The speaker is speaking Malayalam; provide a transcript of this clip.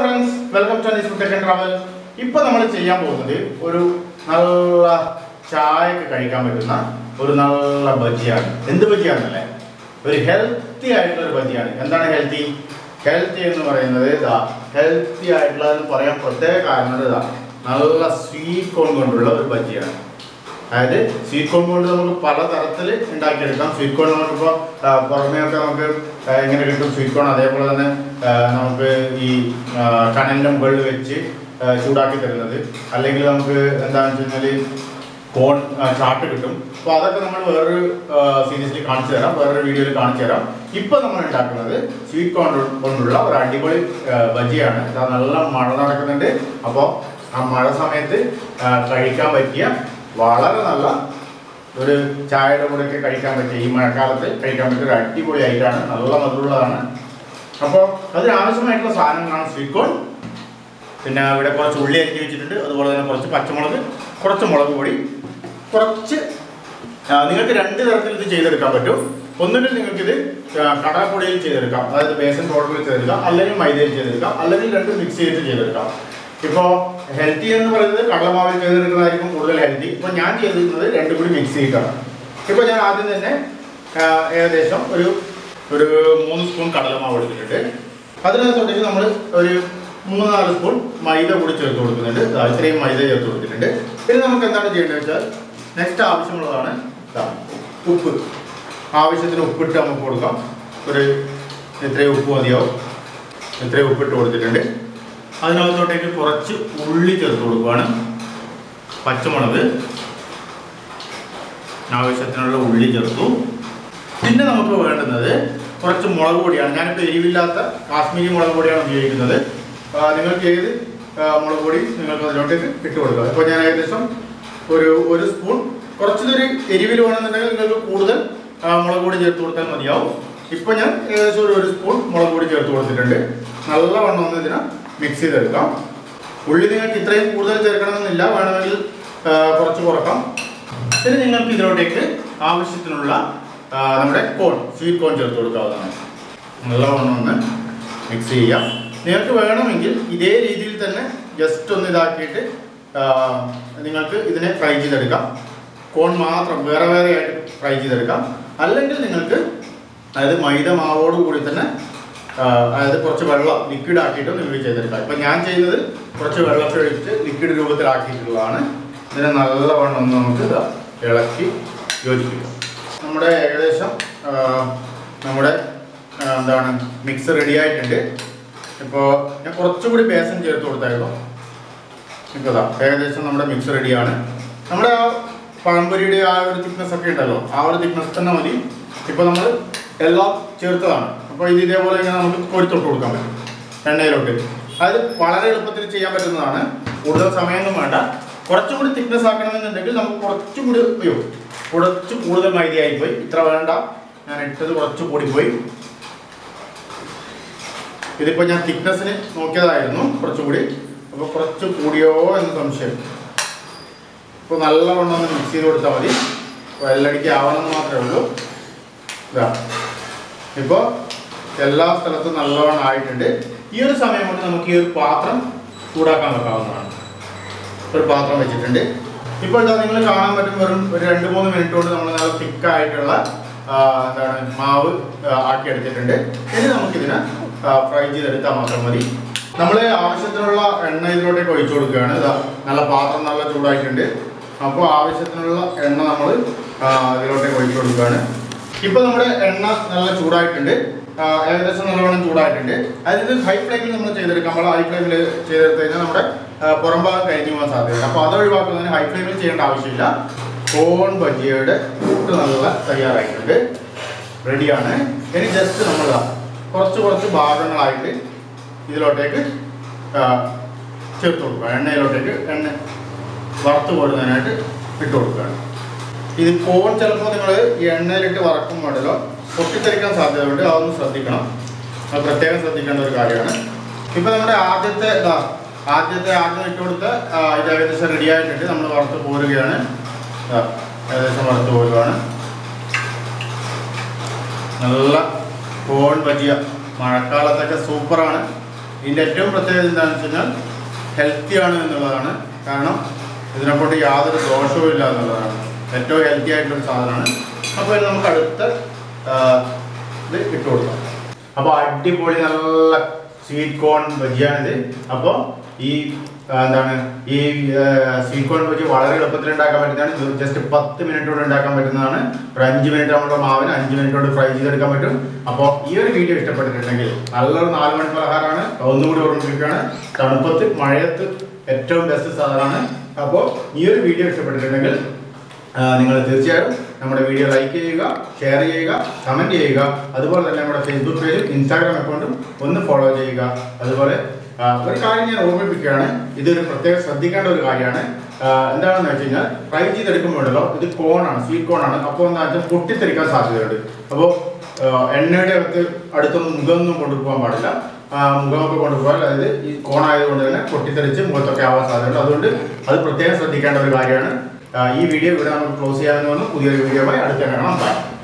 friends welcome to Anees tech travel ഇപ്പൊ നമ്മൾ ചെയ്യാൻ പോകുന്നത് ഒരു നല്ല ചായക്ക് കഴിക്കാൻ പറ്റുന്ന ഒരു നല്ല ബജിയാണ് എന്ത് ബജിയാണല്ലേ ഒരു ഹെൽത്തി ആയിട്ടുള്ള ഒരു ബജിയാണ് എന്താണ് ഹെൽത്തി ഹെൽത്തി എന്ന് പറയുന്നത് ഇതാ ഹെൽത്തി ആയിട്ടുള്ള എന്ന് പറയാൻ പ്രത്യേക കാരണം ഇതാ നല്ല സ്വീറ്റ് കോൺ കൊണ്ടുള്ള ഒരു ബജിയാണ് അതായത് സ്വീറ്റ് കോൺ കൊണ്ട് നമുക്ക് പല തരത്തിൽ ഉണ്ടാക്കിയെടുക്കാം സ്വീറ്റ് കോൺ നമുക്കിപ്പോൾ പുറമേ ഒക്കെ നമുക്ക് ആ, ഇങ്ങനെ കിട്ടും സ്വീറ്റ് കോൺ അതേപോലെ തന്നെ ആ, നമുക്ക് ഈ ആ, കനലിൻ്റെ മുകളിൽ വെച്ച് ആ, ചൂടാക്കി തരുന്നത് അല്ലെങ്കിൽ നമുക്ക് എന്താണെന്ന് വെച്ച് കഴിഞ്ഞാൽ കോൺ ചാട്ട് കിട്ടും അപ്പോൾ അതൊക്കെ നമ്മൾ വേറൊരു സീരീസിൽ കാണിച്ചു തരാം വേറൊരു വീഡിയോയിൽ കാണിച്ചു തരാം ഇപ്പോൾ നമ്മൾ ഉണ്ടാക്കുന്നത് സ്വീറ്റ് കോൺ കൊണ്ടുള്ള ഒരു അടിപൊളി ആ, ബജിയാണ് ഇതാ നല്ല മഴ നടക്കുന്നുണ്ട് അപ്പോൾ ആ മഴ സമയത്ത് ആ, കഴിക്കാൻ പറ്റിയ വളരെ നല്ല ഒരു ചായയുടെ കൂടെയൊക്കെ കഴിക്കാൻ പറ്റിയ ഈ മഴക്കാലത്ത് കഴിക്കാൻ പറ്റിയ ഒരു അടിപൊളി ഐറ്റാണ് നല്ല മധുരമുള്ളതാണ് അപ്പോൾ അതിനാവശ്യമായിട്ടുള്ള സാധനങ്ങളാണ് സ്വീറ്റ് കോൺ പിന്നെ ഇവിടെ കുറച്ച് ഉള്ളി അരിഞ്ഞ് വെച്ചിട്ടുണ്ട് അതുപോലെ തന്നെ കുറച്ച് പച്ചമുളക് കുറച്ച് മുളക് പൊടി കുറച്ച് ആ, നിങ്ങൾക്ക് രണ്ട് തരത്തിൽ ഇത് ചെയ്തെടുക്കാൻ പറ്റും ഒന്നുകിൽ നിങ്ങൾക്കിത് ആ, കടലപ്പൊടിയിൽ ചെയ്തെടുക്കാം അതായത് ബേസൻ പൗഡറിൽ ചെയ്തെടുക്കാം അല്ലെങ്കിൽ മൈദയിൽ ചെയ്തെടുക്കാം അല്ലെങ്കിൽ രണ്ടും മിക്സ് ചെയ്തിട്ട് ചെയ്തെടുക്കാം ഇപ്പോൾ ഹെൽത്തി എന്ന് പറയുന്നത് കടലമാവിൽ ചെയ്തെടുക്കുന്നതായിരിക്കും കൂടുതൽ ഹെൽത്തി ഇപ്പോൾ ഞാൻ ചെയ്തിരുന്നത് രണ്ടും കൂടി മിക്സ് ചെയ്തിട്ടാണ് ഇപ്പോൾ ഞാൻ ആദ്യം തന്നെ ആ, ഏകദേശം ഒരു ഒരു മൂന്ന് സ്പൂൺ കടലമാവ് എടുത്തിട്ടുണ്ട് അതിനകത്തോട്ടേക്ക് നമ്മൾ ഒരു മൂന്ന് നാല് സ്പൂൺ മൈദ കൂടി ചേർത്ത് കൊടുക്കുന്നുണ്ട് ദാ ഇത്രയും മൈദ ചേർത്ത് കൊടുത്തിട്ടുണ്ട് ഇനി നമുക്ക് എന്താണ് ചെയ്യേണ്ടത് വെച്ചാൽ നെക്സ്റ്റ് ആവശ്യമുള്ളതാണ് ദാ ഉപ്പ് ആവശ്യത്തിന് ഉപ്പിട്ട് നമുക്ക് കൊടുക്കാം ഒരു ഇത്രയും ഉപ്പ് മതിയാവും ഇത്രയും ഉപ്പിട്ട് കൊടുത്തിട്ടുണ്ട് അതിനകത്തോട്ടേക്ക് കുറച്ച് ഉള്ളി ചേർത്ത് കൊടുക്കുകയാണ് പച്ചമുളക് ആവശ്യത്തിനുള്ള ഉള്ളി ചേർത്തു പിന്നെ നമുക്ക് വേണ്ടുന്നത് കുറച്ച് മുളക് പൊടിയാണ് ഞാനിപ്പോൾ എരിവില്ലാത്ത കാശ്മീരി മുളക് പൊടിയാണ് ഉപയോഗിക്കുന്നത് ആ, നിങ്ങൾക്ക് ഏത് ആ, മുളക് പൊടി നിങ്ങൾക്ക് അതിലോട്ടേക്ക് ഇട്ട് കൊടുക്കുക ഇപ്പോൾ ഞാൻ ഏകദേശം ഒരു ഒരു സ്പൂൺ കുറച്ചൊരു എരിവിൽ വേണമെന്നുണ്ടെങ്കിൽ നിങ്ങൾക്ക് കൂടുതൽ ആ, മുളക് പൊടി ചേർത്ത് കൊടുത്താൽ മതിയാവും ഇപ്പോൾ ഞാൻ ഏകദേശം ഒരു ഒരു സ്പൂൺ മുളക് പൊടി ചേർത്ത് കൊടുത്തിട്ടുണ്ട് നല്ലവണ്ണം ഒന്ന് ഇതിനെ മിക്സ് ചെയ്തെടുക്കാം ഉള്ളി നിങ്ങൾക്ക് ഇത്രയും കൂടുതൽ ചേർക്കണമെന്നില്ല വേണമെങ്കിൽ ആ, കുറച്ച് കുറക്കാം ഇനി നിങ്ങൾക്ക് ഇതിലോട്ടേക്ക് ആവശ്യത്തിനുള്ള ആ, നമ്മുടെ കോൺ സ്വീറ്റ് കോൺ ചേർത്ത് കൊടുക്കാവുന്നതാണ് നല്ലവണ്ണം ഒന്ന് മിക്സ് ചെയ്യാം നിങ്ങൾക്ക് വേണമെങ്കിൽ ഇതേ രീതിയിൽ തന്നെ ജസ്റ്റ് ഒന്ന് ഇതാക്കിയിട്ട് ആ, നിങ്ങൾക്ക് ഇതിനെ ഫ്രൈ ചെയ്തെടുക്കാം കോൺ മാത്രം വേറെ വേറെ ആയിട്ട് ഫ്രൈ ചെയ്തെടുക്കാം അല്ലെങ്കിൽ നിങ്ങൾക്ക് അതായത് മൈദ മാവോട് കൂടി തന്നെ ആ, അതായത് കുറച്ച് വെള്ളം ലിക്വിഡ് ആക്കിയിട്ട് നിങ്ങൾക്ക് ചെയ്തെടുക്കാം ഇപ്പം ഞാൻ ചെയ്യുന്നത് കുറച്ച് വെള്ളത്തിൽ ഒഴിച്ച് ലിക്വിഡ് രൂപത്തിലാക്കിയിട്ടുള്ളതാണ് ഇതിനെ നല്ലവണ്ണം ഒന്ന് നമുക്ക് ഇതാ ഇളക്കി യോജിപ്പിക്കാം നമ്മുടെ ഏകദേശം ആ, നമ്മുടെ ആ, എന്താണ് മിക്സ് റെഡി ആയിട്ടുണ്ട് ഇപ്പോൾ ഞാൻ കുറച്ചുകൂടി ബേസൻ ചേർത്ത് കൊടുത്തായിരുന്നു ഇപ്പോൾ ഇതാ ഏകദേശം നമ്മുടെ മിക്സ് റെഡിയാണ് നമ്മുടെ ആ പഴംപൊരിയുടെ ആ ഒരു തിക്നെസ് ഒക്കെ ഉണ്ടല്ലോ ആ ഒരു തിക്നെസ് തന്നെ മതി ഇപ്പോൾ നമ്മൾ എല്ലാം ചേർത്തതാണ് അപ്പോൾ ഇത് ഇതേപോലെ ഇങ്ങനെ നമുക്ക് കോരിത്തൊട്ട് കൊടുക്കാൻ പറ്റും എണ്ണയിലോട്ട് അതായത് വളരെ എളുപ്പത്തിൽ ചെയ്യാൻ പറ്റുന്നതാണ് കൂടുതൽ സമയമൊന്നും വേണ്ട കുറച്ചും കൂടി തിക്നെസ് ആക്കണമെന്നുണ്ടെങ്കിൽ നമുക്ക് കുറച്ചും കൂടി അയ്യോ കുറച്ച് കൂടുതൽ മൈദയായി പോയി ഇത്ര വേണ്ട ഞാൻ ഇട്ടത് കുറച്ച് കൂടിപ്പോയി ഇതിപ്പോൾ ഞാൻ തിക്നെസ്സിന് നോക്കിയതായിരുന്നു കുറച്ചും കൂടി അപ്പോൾ കുറച്ച് കൂടിയോ എന്ന് സംശയം ഇപ്പോൾ നല്ലവണ്ണം ഒന്ന് മിക്സ് ചെയ്ത് കൊടുത്താൽ മതി വെള്ളടിക്ക് ആവണമെന്ന് മാത്രമേ ഉള്ളൂ ഇതാ ഇപ്പോൾ എല്ലാ സ്ഥലത്തും നല്ലവണ്ണം ആയിട്ടുണ്ട് ഈ ഒരു സമയം കൊണ്ട് നമുക്ക് ഈ ഒരു പാത്രം ചൂടാക്കാൻ വെക്കാവുന്നതാണ് ഒരു പാത്രം വെച്ചിട്ടുണ്ട് ഇപ്പോൾ ഇതാ നിങ്ങൾ കാണാൻ പറ്റും വെറും ഒരു രണ്ട് മൂന്ന് മിനിറ്റ് കൊണ്ട് നമ്മൾ നല്ല തിക്കായിട്ടുള്ള എന്താണ് മാവ് ആ, ആക്കിയെടുത്തിട്ടുണ്ട് ഇനി നമുക്കിതിനെ ഫ്രൈ ചെയ്തെടുത്താൽ മാത്രം മതി നമ്മൾ ആവശ്യത്തിനുള്ള എണ്ണ ഇതിലോട്ടേക്ക് ഒഴിച്ചു കൊടുക്കുകയാണ് ഇതാ നല്ല പാത്രം നല്ല ചൂടായിട്ടുണ്ട് അപ്പോൾ ആവശ്യത്തിനുള്ള എണ്ണ നമ്മൾ ഇതിലോട്ടേക്ക് ഒഴിച്ചു കൊടുക്കുകയാണ് ഇപ്പോൾ നമ്മുടെ എണ്ണ നല്ല ചൂടായിട്ടുണ്ട് ആ, ഏകദേശം നല്ലവണ്ണം ചൂടായിട്ടുണ്ട് അതായത് ഹൈ ഫ്ലെയിമിൽ നമ്മൾ ചെയ്തെടുക്കാം നമ്മൾ ഹൈ ഫ്ലെയിമിൽ ചെയ്തെടുത്ത് കഴിഞ്ഞാൽ നമ്മുടെ ആ, പുറം ഭാഗം കരിഞ്ഞു പോകാൻ സാധ്യതയുണ്ട് അപ്പോൾ അത് ഒഴിവാക്കുന്നതിന് ഹൈ ഫ്ലെയിമിൽ ചെയ്യേണ്ട ആവശ്യമില്ല കോൺ ബജിയുടെ കൂട്ട് നല്ല തയ്യാറായിട്ടുണ്ട് റെഡിയാണ് ഇനി ജസ്റ്റ് നമ്മൾ ദാ കുറച്ച് കുറച്ച് ഭാഗങ്ങളായിട്ട് ഇതിലോട്ടേക്ക് ആ, ചേർത്ത് കൊടുക്കുക എണ്ണയിലോട്ടേക്ക് എണ്ണ വറുത്ത് പോരുന്നതിനായിട്ട് ഇട്ട് കൊടുക്കുകയാണ് ഇത് കോൺ ചിലപ്പോൾ നിങ്ങൾ ഈ എണ്ണയിലിട്ട് വറക്കുമ്പോഴല്ലോ പൊട്ടിത്തെറിക്കാൻ സാധ്യതയുണ്ട് അതൊന്ന് ശ്രദ്ധിക്കണം അത് പ്രത്യേകം ശ്രദ്ധിക്കേണ്ട ഒരു കാര്യമാണ് ഇപ്പം നമ്മുടെ ആദ്യത്തെ ഇതാ ആദ്യത്തെ ആദ്യം ഇട്ട് കൊടുത്ത് ആ, ഇത് ഏകദേശം റെഡി ആയിട്ടുണ്ട് നമ്മൾ വറുത്ത് പോരുകയാണ് ഇതാ, ഏകദേശം വറുത്ത് പോരുകയാണ് നല്ല കോൺ ബജിയ മഴക്കാലത്തൊക്കെ സൂപ്പറാണ് ഇതിൻ്റെ ഏറ്റവും പ്രത്യേകത എന്താണെന്ന് വെച്ച് കഴിഞ്ഞാൽ ഹെൽത്തിയാണ് എന്നുള്ളതാണ് കാരണം ഇതിനെക്കൊണ്ട് യാതൊരു ദോഷവും ഇല്ല എന്നുള്ളതാണ് ഏറ്റവും ഹെൽത്തി ആയിട്ടുള്ള സാധനമാണ് അപ്പോൾ ഇത് നമുക്ക് അടുത്ത ആ, ഇത് ഇട്ട് കൊടുക്കാം അപ്പോൾ അടിപൊളി നല്ല സ്വീറ്റ് കോൺ ബജിയാണിത് അപ്പോൾ ഈ ആ, എന്താണ് ഈ സ്വീറ്റ് കോൺ ബജി വളരെ എളുപ്പത്തിൽ ഉണ്ടാക്കാൻ പറ്റുന്നതാണ് ജസ്റ്റ് പത്ത് മിനിറ്റ് കൊണ്ട് ഉണ്ടാക്കാൻ പറ്റുന്നതാണ് ഒരു അഞ്ച് മിനിറ്റ് നമ്മുടെ മാവിന് അഞ്ച് മിനിറ്റ് കൊണ്ട് ഫ്രൈ ചെയ്തെടുക്കാൻ പറ്റും അപ്പോൾ ഈ ഒരു വീഡിയോ ഇഷ്ടപ്പെട്ടിട്ടുണ്ടെങ്കിൽ നല്ലൊരു നാല് മണി പലഹാരമാണ് ഒന്നുകൂടി ഓർമ്മിപ്പിക്കുകയാണ് തണുപ്പത്ത് മഴയത്ത് ഏറ്റവും ബെസ്റ്റ് സാധനമാണ് അപ്പോൾ ഈ ഒരു വീഡിയോ ഇഷ്ടപ്പെട്ടിട്ടുണ്ടെങ്കിൽ നിങ്ങൾ തീർച്ചയായും നമ്മുടെ വീഡിയോ ലൈക്ക് ചെയ്യുക ഷെയർ ചെയ്യുക കമൻറ്റ് ചെയ്യുക അതുപോലെ തന്നെ നമ്മുടെ ഫേസ്ബുക്ക് പേജും ഇൻസ്റ്റാഗ്രാം അക്കൗണ്ടും ഒന്ന് ഫോളോ ചെയ്യുക അതുപോലെ ആ, ഒരു കാര്യം ഞാൻ ഓർമ്മിപ്പിക്കുകയാണ് ഇതൊരു പ്രത്യേകം ശ്രദ്ധിക്കേണ്ട ഒരു കാര്യമാണ് ആ, എന്താണെന്ന് വെച്ച് കഴിഞ്ഞാൽ ഫ്രൈ ചെയ്തെടുക്കുമ്പോഴല്ലോ ഇത് കോണാണ് സ്വീറ്റ് കോണാണ് അപ്പോൾ എന്താ വെച്ചാൽ പൊട്ടിത്തെറിക്കാൻ സാധ്യതയുണ്ട് അപ്പോൾ എണ്ണയുടെ അകത്ത് അടുത്തൊന്നും മുഖമൊന്നും കൊണ്ടുപോകാൻ പാടില്ല ആ, മുഖമൊക്കെ കൊണ്ടുപോയാൽ അതായത് ഈ കോണായതുകൊണ്ട് തന്നെ പൊട്ടിത്തെറിച്ച് മുഖത്തൊക്കെ ആവാൻ സാധ്യതയുണ്ട് അതുകൊണ്ട് അത് പ്രത്യേകം ശ്രദ്ധിക്കേണ്ട ഒരു കാര്യമാണ് ആ, ഈ വീഡിയോ ഇവിടെ നമുക്ക് ക്ലോസ് ചെയ്യാമെന്ന് വന്നു പുതിയൊരു വീഡിയോയുമായി അടുത്ത കാണാം ബൈ